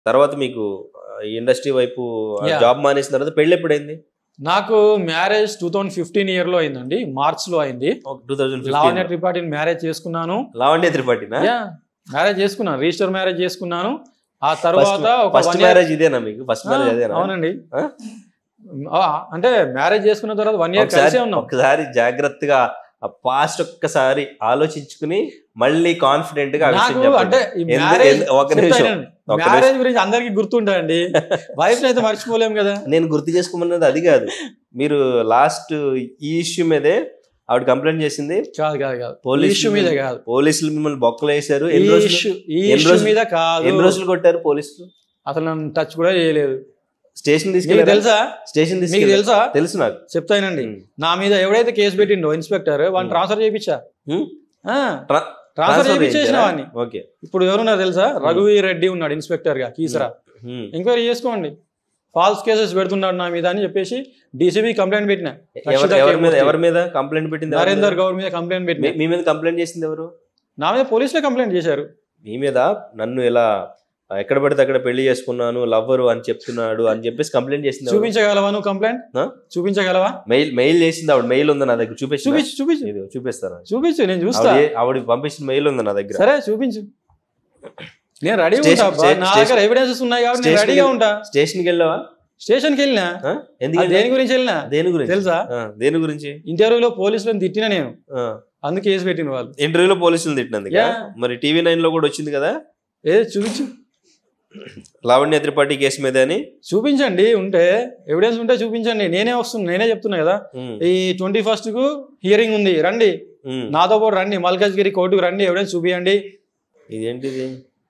తర్వాత మీకు ఇండస్ట్రీ వైపు Yeah. జాబ్ మానేసిన తర్వాత పెళ్లి ఎప్పుడైంది నాకు marriage two thousand fifteen year లో అయిందండి మార్చ్ లో అయింది టూ థౌజండ్ లావణ్య త్రిపాఠిని మ్యారేజ్ చేసుకున్నాను లావణ్య త్రిపాఠినా యా మ్యారేజ్ చేసుకున్నాను రిజిస్టర్ మ్యారేజ్ చేసుకున్నాను ఆ తర్వాత ఒక ఫస్ట్ one year- మ్యారేజ్ ఇదేనా మీకు ఫస్ట్ ఆ, మ్యారేజ్ అదేనా అవునండి ఆ? ఆ, అంటే మ్యారేజ్ చేసుకున్న తర్వాత వన్ ఇయర్ ఒకసారి కలిసే ఉన్నాం ఒకసారి జాగ్రత్తగా ఆ పాస్ట్ ఒక్కసారి ఆలోచించుకుని మళ్ళీ కాన్ఫిడెంట్ గా ఆ విషయం నాకు చెప్పండి. అంటే ఈ ఎందు- మ్యారేజ్ ఎందు- ఒక నిమిషం ఒక మ్యారేజ్ గురించి అందరికి గుర్తుంటాయండి వైఫ్ అయితే మర్చిపోలేం కదా నేను గుర్తు చేసుకోమన్నది అది కాదు మీరు లాస్ట్ ఈ ఇష్యూ మీదే ఆవిడ కంప్లైంట్ చేసింది కాదు కాదు కాదు పోలీసులు ఇష్యూ మీద కాదు పోలీసులు మిమ్మల్ని బొక్కలు వేశారు ఈ ఎన్ని రోజులు ఇష్యూ ఈ ఎన్ని ఇష్యూ రోజులు- మీద కాదు ఎన్ని రోజులు కొట్టారు పోలీసులు అసలు నన్ను టచ్ కూడా చేయలేదు స్టేషన్ మీకు తీసుకెళ్ళారు తెలుసా స్టేషన్ మీకు తీసుకెళ్ళారు తెలుసా తెలుసు నాకు చెప్తానండి ఉమ్. నా మీద ఎవడైతే కేసు పెట్టిండో ఇన్స్పెక్టర్ వాడిని ఉమ్. ట్రాన్స్ఫర్ చేయించా ఉమ్. ఆ, ట్రా- ట్రాన్స్ఫర్ ట్రాన్స్ఫర్ చేయించేసిన చేయించారా? వాడిని ఓకే ఇప్పుడు ఎవరున్నారు తెలుసా రఘువీర్ రెడ్డి ఉన్నాడు ఇన్స్పెక్టర్ గా కీసరా ఉమ్. ఎంక్వైరీ చేసుకోండి ఫాల్స్ కేసెస్ పెడుతున్నాడు నా మీద అని చెప్పేసి డీసీబీ కంప్లైంట్ పెట్టిన ఎవరు రక్షిత ఎవరి మీద కేమూర్తి. ఎవరి మీద కంప్లైంట్ పెట్టింది ఎవరి మీద? నరేందర్ గౌడ్ మీద కంప్లైంట్ పెట్టిన మీ- మీ మీద కంప్లైంట్ చేసింది ఎవరు నా మీద పోలీసులే కంప్లైంట్ చేశారు మీ మీద నన్ను ఇలా ఎక్కడ పడితే అక్కడ పెళ్లి చేసుకున్నాను లవ్వరు అని చెప్తున్నాడు అని చెప్పేసి కంప్లైంట్ చేసింది ఎవరు? చూపించగలవా నువ్వు కంప్లైంట్ ఆ? చూపించగలవా మెయిల్ మెయిల్ చేసింది ఆవిడ మెయిల్ ఉంది నా దగ్గర చూపించి చూపించు చూపించు చూపిస్తాను చూపించు నేను చూస్తా ఆవిడ ఆవిడ పంపించిన మెయిల్ ఉంది నా దగ్గర సరే చూపించు నేను రెడీగా స్టేషన్- ఉంటా అబ్బా. నా స్టేషన్- దగ్గర ఎవిడెన్సెస్ ఉన్నాయి కాబట్టి నేను స్టేషన్ రెడీగా ఉంటా స్టేషన్కి వెళ్ళావా స్టేషన్కి వెళ్ళినా ఆ? ఎందుకు ఆ, దేని వెళ్ళావు? గురించి వెళ్ళినా దేని గురించి తెలుసా ఆ, దేని గురించి ఇంటర్వ్యూలో పోలీసులను తిట్టిన నేను ఆ. అందుకు కేసు పెట్టిన వాళ్ళు ఇంటర్వ్యూలో పోలీసులు తిట్టినందుకు Yeah. మరి టీవీ నైన్ లో కూడా వచ్చింది కదా ఏ చూపించు లావణ్య త్రిపాఠి కేసు మీద అని చూపించండి ఉంటే ఎవిడెన్స్ ఉంటే చూపించండి నేనే వస్తున్నా నేనే చెప్తున్నా కదా ఉమ్, ఈ ట్వంటీ ఫస్ట్ కు హియరింగ్ ఉంది రండి ఉమ్. నాతో పాటు రండి మల్కాజ్గిరి కోర్టుకు రండి ఎవిడెన్స్ చూపియండి ఇదేంటిది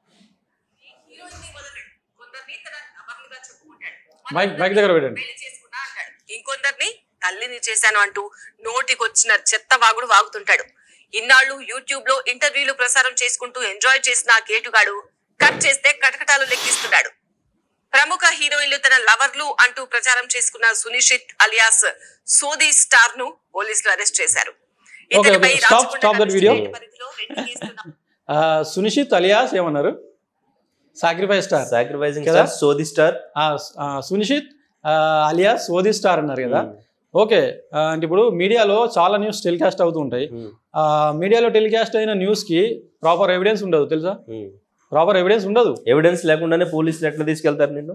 కొందరిని తన లవర్లుగా చెప్పుకుంటాడు మైక్ మైక్ దగ్గర పెట్టండి పెళ్లి చేసుకున్నా అంటాడు ఇంకొందరిని తల్లిని చేశాను అంటూ నోటికొచ్చిన చెత్త వాగుడు వాగుతుంటాడు ఇన్నాళ్ళు యూట్యూబ్ లో ఇంటర్వ్యూలు ప్రసారం చేసుకుంటూ ఎంజాయ్ చేసిన ఆ కేటుగాడు కట్ చేస్తే కటకటాలు లెక్కిస్తున్నాడు ప్రముఖ హీరోయిన్లు తన లవర్లు అంటూ ప్రచారం చేసుకున్న సునిషిత్ అలియాస్ సోది స్టార్ ను పోలీసులు అరెస్ట్ చేశారు Okay, ఇతనిపై okay. Stop, Rachakonda stop that video. Commissionerate పరిధిలో రెండు కేసులు ఆ, సునిషిత్ అలియాస్ ఏమన్నారు సాక్రిఫైస్ స్టార్ సాక్రిఫైసింగ్ కదా? స్టార్ సోది స్టార్ ఆ, ఆ, సునిషిత్ ఆ, అలియాస్ సోది స్టార్ అన్నారు కదా ఓకే ఆ, అంటే ఇప్పుడు మీడియాలో చాలా న్యూస్ టెలికాస్ట్ అవుతూ ఉంటాయి ఆ, మీడియాలో టెలికాస్ట్ అయిన న్యూస్ కి ప్రాపర్ ఎవిడెన్స్ ఉండదు తెలుసా ప్రాపర్ ఎవిడెన్స్ ఉండదు ఎవిడెన్స్ లేకుండానే పోలీసులు ఎట్లా తీసుకెళ్తారు నిన్ను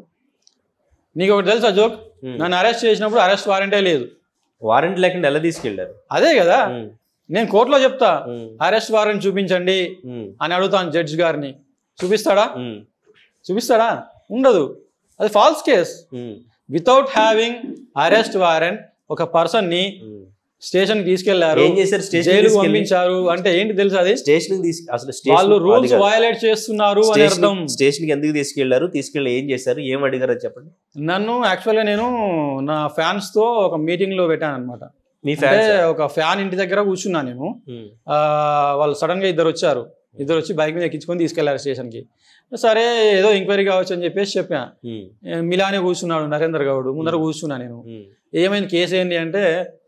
నీకు ఒకటి తెలుసా జోక్ Hmm. నన్ను అరెస్ట్ చేసినప్పుడు అరెస్ట్ వారెంటే లేదు వారెంట్ లేకుండా ఎలా తీసుకెళ్లారు అదే కదా ఉమ్, నేను కోర్టులో చెప్తా ఉమ్, అరెస్ట్ వారెంట్ చూపించండి ఉమ్, అని అడుగుతాను జడ్జి గారిని చూపిస్తాడా ఉమ్, చూపిస్తాడా ఉండదు అది false case um, without having arrest warrant ఒక పర్సన్ ని ఉమ్. స్టేషన్ తీసుకెళ్లారు ఏం చేశారు స్టేషన్ జైలుకు పంపించారు అంటే ఏంటి తెలుసు అది స్టేషన్ తీసుకు అసలు వాళ్ళు స్టేషన్ రూల్స్ వయలేట్ చేస్తున్నారు అని అర్థం స్టేషన్ కి ఎందుకు తీసుకెళ్లారు తీసుకెళ్ళి ఏం చేశారు ఏం అడిగారు అది చెప్పండి నన్ను యాక్చువల్గా నేను నా ఫ్యాన్స్ తో ఒక మీటింగ్ లో పెట్టాను అనమాట మీ అంటే ఫ్యాన్స్ ఒక ఫ్యాన్ ఇంటి దగ్గర కూర్చున్నా నేను ఆ, వాళ్ళు సడన్ గా ఇద్దరు వచ్చారు ఇద్దరు వచ్చి బైక్ మీద ఎక్కించుకొని తీసుకెళ్లారు స్టేషన్ కి సరే ఏదో ఎంక్వైరీ కావచ్చు అని చెప్పేసి చెప్పా ఏ, మిలానే కూర్చున్నాడు నరేందర్ గౌడ్ ముందర కూర్చున్నా నేను ఏమైంది కేసు ఏంటి అంటే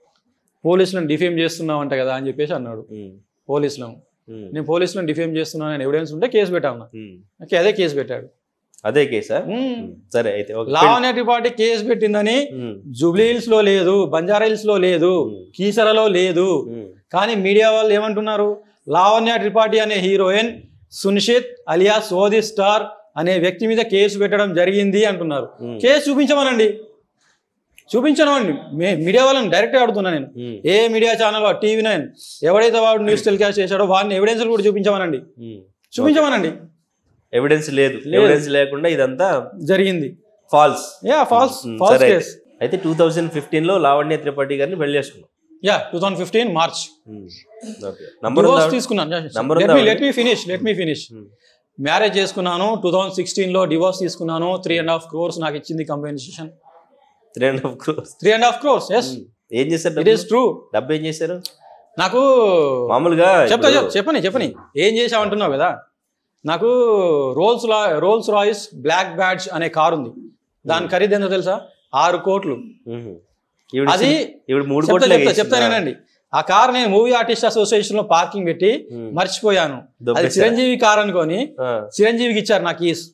పోలీసులను డిఫేమ్ చేస్తున్నావు అంట కదా అని చెప్పేసి అన్నాడు పోలీసులను నేను పోలీసులను డిఫేమ్ చేస్తున్నాను అని ఎవిడెన్స్ ఉంటే కేసు పెట్టాను ఓకే అదే కేసు పెట్టాడు అదే కేసా మ్మ్. సరే అయితే ఓకే. లావణ్య పార్టీ కేసు పెట్టిందని ఉమ్, జూబ్లీ హిల్స్ లో లేదు బంజారా హిల్స్ లో లేదు ఉమ్, కీసరలో లేదు ఉమ్, కానీ మీడియా వాళ్ళు ఏమంటున్నారు లావణ్య త్రిపాఠి అనే హీరోయిన్ సునిషిత్ అలియా సోది స్టార్ అనే వ్యక్తి మీద కేసు పెట్టడం జరిగింది అంటున్నారు ఉమ్, కేసు చూపించమనండి చూపించనండి మే మీడియా వాళ్ళని డైరెక్ట్ అడుగుతున్నా నేను ఉమ్, ఏ మీడియా ఛానల్ టీవీ నైన్ ఎవడైతే వాడు న్యూస్ టెలికాస్ట్ చేశాడో వాడిని ఎవిడెన్స్ కూడా చూపించమనండి ఉమ్. చూపించమనండి ఎవిడెన్స్ లేదు లేదు. ఎవిడెన్స్ లేకుండా ఇదంతా జరిగింది false yeah false um, false సరే కేస్ అయితే టూ థౌజండ్ ఫిఫ్టీన్ లో లావణ్య త్రిపాఠి గారిని పెళ్లి చేసుకున్నాం yeah two thousand fifteen March okay number divorce తీసుకున్నాను Number లెట్ ఉందా మీ ఆవిడ? Let me finish let me finish marriage చేసుకున్నాను టూ థౌసండ్ సిక్స్టీన్ లో డివోర్స్ తీసుకున్నాను త్రీ అండ్ హాఫ్ క్రోర్స్ నాకు ఇచ్చింది compensation three and half crores three and half crores yes ఏం చేశారు ఇట్ ఈస్ డబ్బు? ట్రూ డబ్బు ఏం చేశారు నాకు మామూలుగా చెప్తా ఇప్పుడు- చెప్ చెప్పని చెప్పని ఏం చేసావు అంటున్నావు కదా నాకు రోల్స్ రా రోల్స్ రాయిస్ బ్లాక్ బ్యాడ్జ్ అనే కార్ ఉంది దాని ఖరీదు ఎంతో తెలుసా ఆరు కోట్లు ఉహు. ఈవిడ అది చిన్న- ఈవిడ మూడు చెప్తా కోట్లే చెప్తా ఇచ్చిందా? చెప్తానేనండి ఆ కార్ నేను మూవీ ఆర్టిస్ట్ అసోసియేషన్ లో పార్కింగ్ పెట్టి ఉమ్. మర్చిపోయాను అది దొబ్బేశారా? చిరంజీవి కార్ అనుకొని ఆ, చిరంజీవికి ఇచ్చారు నా కీస్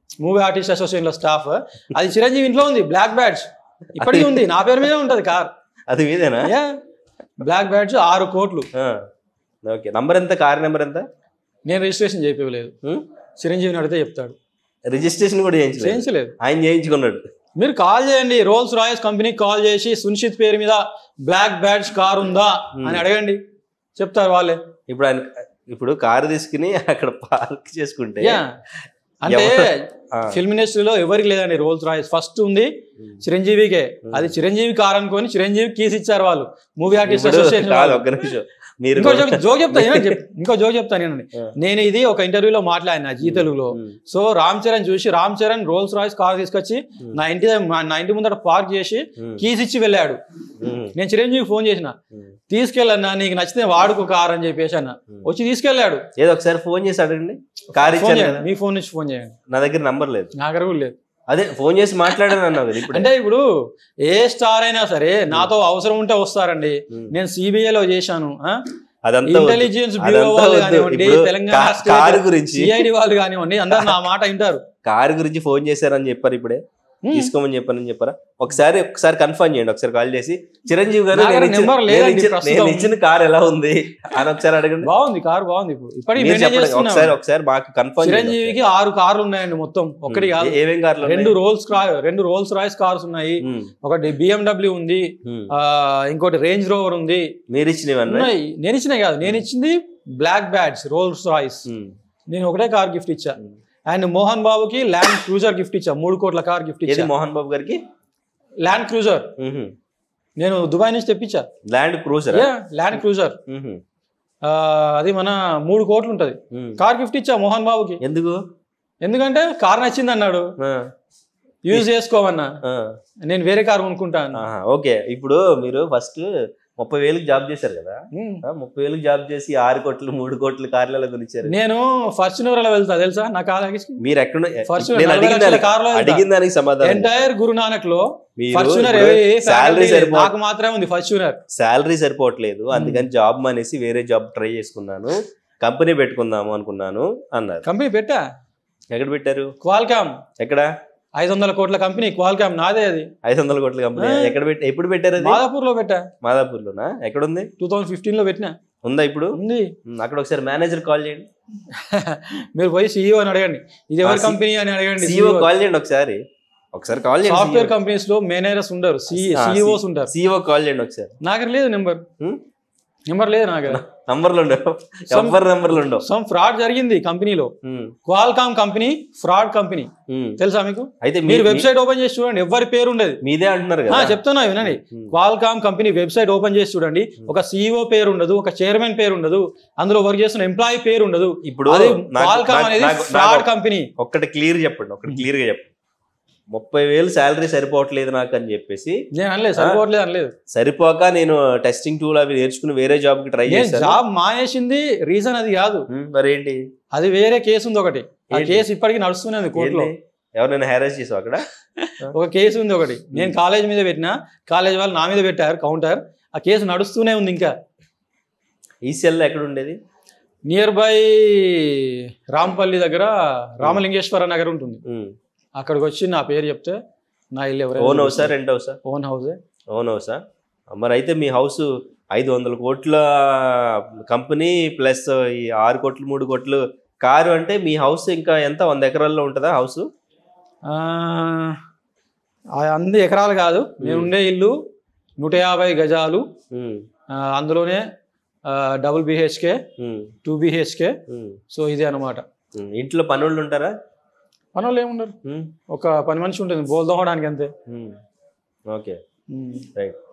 మూవీ ఆర్టిస్ట్ అసోసియేషన్ లో స్టాఫ్ అది చిరంజీవి ఇంట్లో ఉంది బ్లాక్ బ్యాడ్జ్ ఇప్పటికీ ఉంది నా పేరు మీదే ఉంటది కార్ అది మీదేనా బ్లాక్ బ్యాడ్జ్ ఆరు కోట్లు ఓకే నంబర్ ఎంత కార్ నెంబర్ ఎంత నేను రిజిస్ట్రేషన్ చేయలేదు చిరంజీవిని అడిగితే చెప్తాడు రిజిస్ట్రేషన్ కూడా చేయించలేదు చేయించలేదు ఆయన చేయించుకున్నాడు మీరు కాల్ చేయండి రోల్స్ రాయల్స్ కంపెనీకి కాల్ చేసి సునిశ్చిత్ పేరు మీద బ్లాక్ బ్యాడ్జ్ కార్ ఉందా అని అడగండి చెప్తారు వాళ్ళే ఇప్పుడు ఆయన ఇప్పుడు కారు తీసుకుని అక్కడ పార్క్ చేసుకుంటే యా అంటే ఎవరు- ఆ. ఫిల్మ్ ఇండస్ట్రీలో ఎవరికి లేదండి రోల్స్ రాయల్స్ ఫస్ట్ ఉంది చిరంజీవికే అది చిరంజీవి కార్ అనుకొని చిరంజీవి కీస్ ఇచ్చారు వాళ్ళు మూవీ ఆర్టిస్ట్ ఇప్పుడు అసోసియేషన్ కాదు వాళ్ళు. ఒక్క నిమిషం మీరు ఇంకో కూడా- జోక్ జోక్ చెప్తా ఏనండి చెప్- ఇంకో జోక్ చెప్తాను నేనండి ఆ. నేను ఇది ఒక ఇంటర్వ్యూలో మాట్లాడిన జీ తెలుగులో ఉమ్. సో రామ్ చరణ్ చూసి Ram Charan Rolls Royce car తీసుకొచ్చి నా ఇంటి దగ్గర- మా- నా ఇంటి ముందర పార్క్ చేసి ఉమ్. కీస్ ఇచ్చి వెళ్ళాడు ఉమ్. నేను చిరంజీవి ఫోన్ చేసిన ఉమ్. తీసుకెళ్ళన్నా నీకు నచ్చితే వాడుకో కార్ అని చెప్పేసి అన్న వచ్చి తీసుకెళ్ళాడు ఏదో ఒకసారి ఫోన్ చేసి అడగండి కార్ ఫోన్ ఇచ్చాను చేయండి కదా మీ ఫోన్ నుంచి ఫోన్ చేయండి నా దగ్గర నంబర్ లేదు నా దగ్గర కూడా లేదు అదే ఫోన్ చేసి మాట్లాడాను అన్నావు కదా ఇప్పుడు అంటే ఇప్పుడు ఏ స్టార్ అయినా సరే నాతో అవసరం ఉంటే వస్తారండి ఉమ్. నేను సిబిఐ లో చేశాను అదంతా వద్దు. ఇంటెలిజెన్స్ బ్యూరో అదంతా వాళ్ళు వద్దు. కానివ్వండి ఇప్పుడు తెలంగాణ కా- కారు గురించి సిఐడి వాళ్ళు కానివ్వండి అందరు నా మాట వింటారు కారు గురించి ఫోన్ చేశారని చెప్పారు ఇప్పుడే ఉమ్. తీసుకోమని చెప్పారని చెప్పారా ఒకసారి ఒకసారి కన్ఫర్మ్ చేయండి ఒకసారి కాల్ చేసి చిరంజీవి గారు నా దగ్గర నేను ఇచ్చిన- నెంబర్ నేను లేదండి ఇచ్చిన- ప్రస్తుతం. నేను ఇచ్చిన కార్ ఎలా ఉంది అని ఒకసారి అడగండి బాగుంది కారు బాగుంది ఇప్పుడు ఇప్పటికి మీరు మెయింటైన్ చెప్పండి చేస్తున్నాం ఒకసారి ఒకసారి మాకు కన్ఫర్మ్ చిరంజీవికి ఆరు కార్లు ఉన్నాయండి మొత్తం ఒకటి కాదు ఏమేం కార్లు రెండు రోల్స్ రెండు రోల్స్ రాయ్స్ కార్స్ ఉన్నాయి ఒకటి బిఎండబ్ల్యూ ఉంది ఆ, ఇంకోటి రేంజ్ రోవర్ ఉంది మీరు ఇచ్చినవన్నీ ఉన్నాయి నేను ఇచ్చినాయి కాదు నేను ఇచ్చింది బ్లాక్ బ్యాడ్స్ రోల్స్ రాయ్స్ నేను ఒకటే కార్ గిఫ్ట్ ఇచ్చా అండ్ మోహన్ బాబుకి ల్యాండ్ క్రూజర్ గిఫ్ట్ ఇచ్చా మూడు కోట్ల కార్ గిఫ్ట్ ఏది ఇచ్చా మోహన్ బాబు గారికి ల్యాండ్ క్రూజర్ నేను దుబాయ్ నుంచి తెప్పించా ల్యాండ్ క్రూజర్ ల్యాండ్ క్రూజర్ అది మన మూడు కోట్లు ఉంటది కార్ గిఫ్ట్ ఇచ్చా మోహన్ బాబుకి ఎందుకు ఎందుకంటే కార్ నచ్చింది అన్నాడు ఆ, యూజ్ చేసుకోమన్నా ఆ. నేను వేరే కార్ కొనుక్కుంటాను ఆహా, ఓకే ఇప్పుడు మీరు ఫస్ట్ ముప్పై వేలకు జాబ్ చేశారు కదా ఆ, ముప్పై వేలకు జాబ్ చేసి ఆరు కోట్లు మూడు కోట్లు కార్లలో కొనిచ్చారు నేను ఫార్చునర్ లో వెళ్తా తెలుసా నా కార్ మీరు ఎక్కడ Fortuner నేను నలభై అడిగిన లక్షల దానికి- కార్లో వెళ్తా. అడిగిన దానికి సమాధానం ఎంటైర్ గురునానక్ లో మీరు ఫార్చునర్ ఇప్పుడు salary సరిపో నాకు మాత్రమే ఉంది ఫార్చునర్ శాలరీ సరిపోవట్లేదు అందుకని జాబ్ మానేసి వేరే జాబ్ ట్రై చేసుకున్నాను కంపెనీ పెట్టుకుందాము అనుకున్నాను అన్నారు కంపెనీ పెట్టా ఎక్కడ పెట్టారు క్వాల్కామ్ ఎక్కడ ఐదు వందల కోట్ల కంపెనీ క్వాల్కామ్ నాదే అది ఐదు వందల కోట్ల కంపెనీ ఆ. ఎక్కడ పెట్టి ఎప్పుడు పెట్టారు అది మాదాపూర్ లో పెట్టా మాదాపూర్ లోనా ఎక్కడ ఉంది టూ థౌసండ్ ఫిఫ్టీన్ లో పెట్టినా ఉందా ఇప్పుడు ఉంది ఉమ్, అక్కడ ఒకసారి మేనేజర్ కాల్ చేయండి మీరు పోయి సీఈఓ అని అడగండి ఇది ఎవరి ఆ, C- కంపెనీ అని అడగండి సిఇఓ కాల్ చేయండి ఒకసారి ఒకసారి కాల్ సాఫ్ట్వేర్ చేయండి కంపెనీస్ లో మేనేజర్స్ ఉండరు ఆ, సిఇఓస్ ఉంటారు సిఇఓ కాల్ చేయండి ఒకసారి నా దగ్గర లేదు నెంబర్ ఉమ్, నెంబర్ లేదు నా దగ్గర నంబర్లు ఉండవు ఎవరి నంబర్లు ఉండవు సమ్ ఫ్రాడ్ జరిగింది కంపెనీలో um, Qualcomm company fraud company um. తెలుసా మీకు అయితే మీ- మీరు మీ- వెబ్సైట్ ఓపెన్ చేసి చూడండి ఎవరి పేరు ఉండదు మీదే అంటున్నారు ఆ, కదా చెప్తున్నా వినండి um. Qualcomm company website open చేసి చూడండి ఒక సిఇఓ పేరు ఉండదు ఒక చైర్మన్ పేరు ఉండదు అందులో వర్క్ చేస్తున్న ఎంప్లాయీ పేరు ఉండదు ఇప్పుడు అది నాకు- క్వాల్కామ్ నాకు- అనేది నాకు- ఫ్రాడ్ నాకు కంపెనీ ఒక్కటి క్లియర్ చెప్పండి ఒకటి క్లియర్ గా చెప్పండి ముప్పై వేలు శాలరీ సరిపోవట్లేదు నాకు అని చెప్పేసి నేను అనలేదు సరిపోవట్లేదు అనలేదు సరిపోక నేను టెస్టింగ్ టూల్ అవి నేర్చుకుని వేరే జాబ్ కి ట్రై నేను చేశాను జాబ్ మానేసింది రీజన్ అది కాదు ఉమ్, మరి ఏంటి అది వేరే కేసు ఉంది ఒకటి ఆ ఏంటి? కేసు ఇప్పటికీ నడుస్తూనే ఉంది కోర్టులో ఏంటి? ఎవరైనా హ్యారేజ్ చేసావు అక్కడ ఒక కేసు ఉంది ఒకటి నేను కాలేజ్ మీద పెట్టినా కాలేజ్ వాళ్ళు నా మీద పెట్టారు కౌంటర్ ఆ కేసు నడుస్తూనే ఉంది ఇంకా ఈసీఎల్ ఎక్కడ ఉండేది నియర్ బై రాంపల్లి దగ్గర రామలింగేశ్వర నగర్ ఉంటుంది ఉమ్. అక్కడికి వచ్చి నా పేరు చెప్తే నా ఇల్లు ఓన్ హౌసా రెంట్ హౌసా ఓన్ హౌసే ఓన్ హౌసా మరి అయితే మీ హౌస్ ఐదు వందల కోట్ల కంపెనీ ప్లస్ ఈ ఆరు కోట్లు మూడు కోట్లు కారు అంటే మీ హౌస్ ఇంకా ఎంత వంద ఎకరాల్లో ఉంటుందా హౌస్ ఆ, ఆ అంది ఎకరాలు కాదు నేను ఉండే ఇల్లు నూట యాభై గజాలు ఆ, అందులోనే double BHK two BHK so ఇదే అనమాట ఇంట్లో పనులు ఉంటారా పని వాళ్ళు ఏముండరు ఉమ్, ఒక పని మనిషి ఉంటుంది బోల్ తోమడానికి అంతే ఉమ్. ఓకే ఉమ్. రైట్